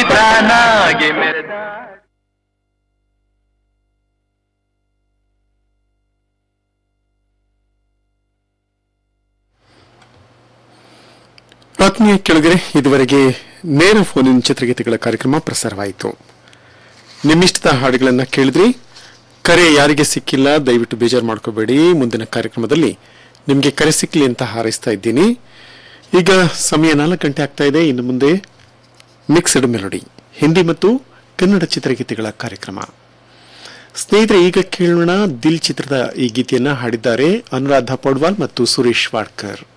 ತಾನಾಗಿ ಮೆರೆದ ಆತ್ಮೀಯ ಕೆಳಗರೆ ಇದುವರೆಗೆ ನೇರ ಫೋನಿನ ಚಿತ್ರಗೀತೆಗಳ ಕಾರ್ಯಕ್ರಮ ಪ್ರಸಾರವಾಯಿತು ನಿಮ್ಮಿಷ್ಟದ ಹಾಡುಗಳನ್ನ ಕೇಳಿದ್ರಿ ಕರೆ ಯಾರಿಗೆ ಸಿಕ್ಕಿಲ್ಲ ದಯವಿಟ್ಟು ಬೇಜಾರು ಮಾಡ್ಕೋಬೇಡಿ ಮುಂದಿನ ಕಾರ್ಯಕ್ರಮದಲ್ಲಿ ನಿಮಗೆ ಕರೆ ಸಿಕ್ಕಲಿ ಅಂತ ಹಾರೈಸ್ತಾ ಇದ್ದೀನಿ ಈಗ ಸಮಯ ನಾಲ್ಕು ಗಂಟೆ ಆಗ್ತಾ ಇದೆ ಇನ್ನು ಮುಂದೆ ಮಿಕ್ಸ್ಡ್ ಮೆಲೋಡಿ ಹಿಂದಿ ಮತ್ತು ಕನ್ನಡ ಚಿತ್ರಗೀತೆಗಳ ಕಾರ್ಯಕ್ರಮ ಸ್ನೇಹಿತರೆ ಈಗ ಕೇಳೋಣ ದಿಲ್ ಚಿತ್ರದ ಈ ಗೀತೆಯನ್ನ ಹಾಡಿದ್ದಾರೆ ಅನುರಾಧ ಪೌಡ್ವಾಲ್ ಮತ್ತು ಸುರೇಶ್ ವಾಡ್ಕರ್